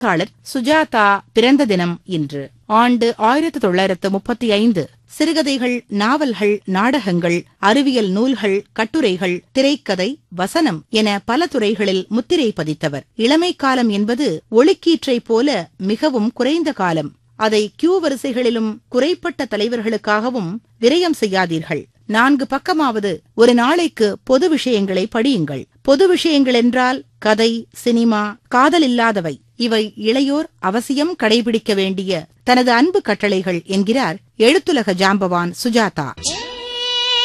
எழுத்தாளர் சுஜாதா பிறந்த தினம் இன்று ஆண்டு ஆயிரத்து தொள்ளாயிரத்து முப்பத்தி ஐந்து சிறுகதைகள் நாவல்கள் நாடகங்கள் அறிவியல் நூல்கள் கட்டுரைகள் திரைக்கதை வசனம் என பல துறைகளில் முத்திரை பதித்தவர் இளமை காலம் என்பது ஒளிக்கீற்றைப் போல மிகவும் குறைந்த காலம் அதை கியூ வரிசைகளிலும் குறைப்பட்ட தலைவர்களுக்காகவும் விரயம் செய்யாதீர்கள் நான்கு பக்கமாவது ஒரு நாளைக்கு பொது விஷயங்களை படியுங்கள் பொது விஷயங்கள் என்றால் கதை சினிமா காதல் இல்லாதவை இவை இளையோர் அவசியம் கடைபிடிக்க வேண்டிய தனது அன்பு கட்டளைகள் என்கிறார் எழுத்துலக ஜாம்பவான் சுஜாதா